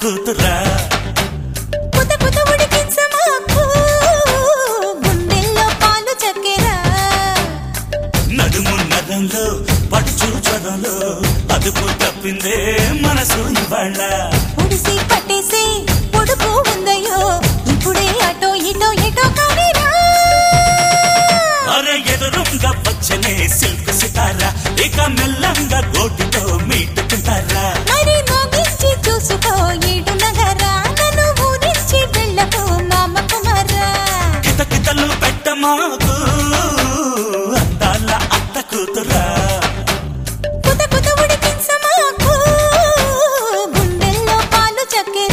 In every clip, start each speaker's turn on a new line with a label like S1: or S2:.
S1: కూతురా
S2: కుత కుత ఉడికించమాకు గుండెల్లో పాలు చక్కెర
S1: నడుము నదంలో పడుచు జ్వరంలో అదుపు తప్పిందే మనసు ఇవాళ్ళ
S2: ఉడిసి పట్టేసి పొడుపు ఉందయ్యో ఇప్పుడే అటో ఇటో ఎటో కానీరా
S1: అరే ఎదురుంగా వచ్చనే సిల్క్ సితారా ఇక మెల్లంగా గోటితో మీటుకుంటారా
S2: మరి మోగించి చూసుకో ఈడు నగరా నన్ను ఊరించి వెళ్ళకు మామ కుమారా
S1: కితకితలు పెట్టమాకు అందాల అత్త కూతురా
S2: కుత కుత ఉడికించమాకు గుండెల్లో పాలు చక్కెర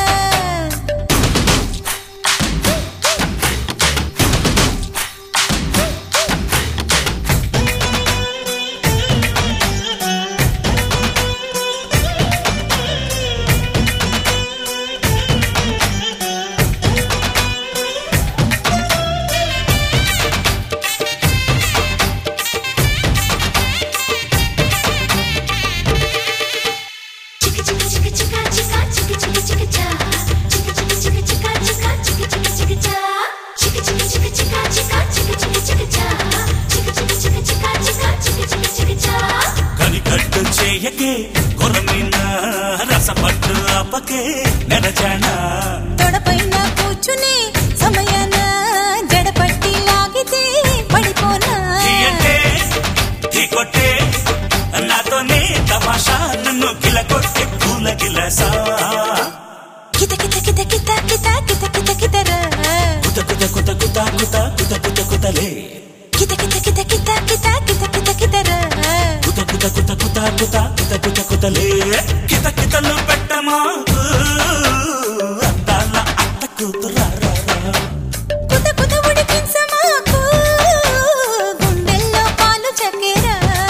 S3: Chicka chicka chicka chicka chicka chicka chicka chicka cha. Chicka chicka chicka chicka chicka chicka chicka chicka cha. Chicka chicka chicka chicka chicka chicka chicka chicka cha. Chicka chicka chicka chicka chicka chicka chicka chicka cha.
S1: కనికట్టు చేయకే కొరమిన రసపట్టు ఆపకే నెరజానా
S2: తొడపైన కూర్చుని సమయాన జడపట్టి లాగితే పడిపోనా
S1: తీయటే tea కొట్టే నాతోనే తమాషా నన్ను గిల కొట్టే పూల గిలసా
S2: కిత కిత కిత కిత కిత కిత కిత కితరా
S1: కుత కుత కుత కుత కుత కుత కుత కుతలే
S2: కిత కిత కిత కిత కిత కిత కిత కితరా
S1: కుత కుత కుత కుత కుత కుత కుత కుతలే కిత కితలు పెట్టమాకు అందాల అత్త కూతురా
S2: కుత కుత ఉడికించమాకు గుండెల్లో పాలు చక్కెర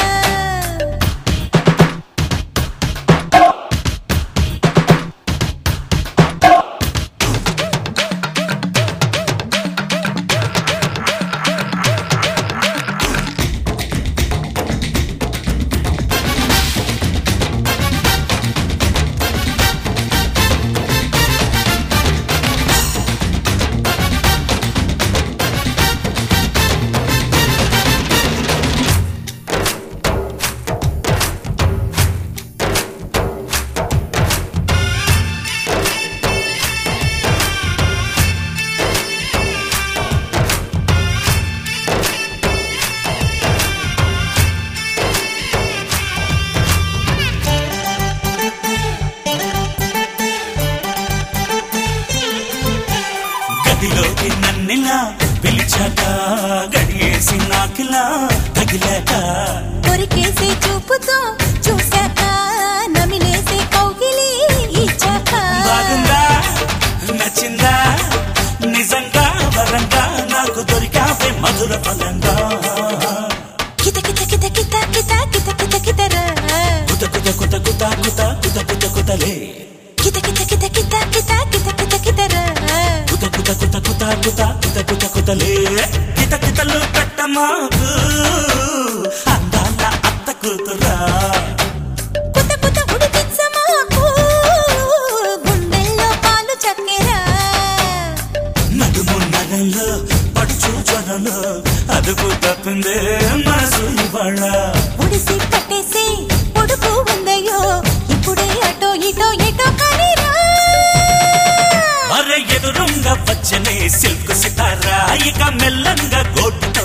S1: గదిలోకి నన్నిలా పిలిచాక గడియేసి నాకిలా తగిలాక
S2: కొరికేసే చూపుతో చూశాక నమిలేసే కౌగిలి ఇచ్చాక
S1: బాగుందా నచ్చిందా నిజంగా వరంగా నాకు దొరికావే మధుర ఫలంగా
S2: కిత కిత కిత కిత కిత కిత కిత కితరా
S1: కుత కుత కుత కుత కుత కుత కుత కుతలే
S2: కిత కిత కిత కిత కిత కిత కిత కితరా
S1: కుత కుత కుత కుత కుత కుత కుత కుతలే కిత కితలు పెట్టమాకు అందాల అత్త కూతురా
S2: కుత కుత ఉడికించమాకు గుండెల్లో పాలు చక్కెర
S1: నడుము నగంలో పడుచు జ్వరంలో అదుపు తప్పిందే మనసు ఇవాళ
S2: ఉడిసి పట్టేసి పొడుపు ఉందయ్యో ఇప్పుడే అటో ఇటో ఎటో కానీరా
S1: అరే ఎదురుంగా వచ్చనే సిల్క్ సితారా ఇక మెల్లంగా గోటుతో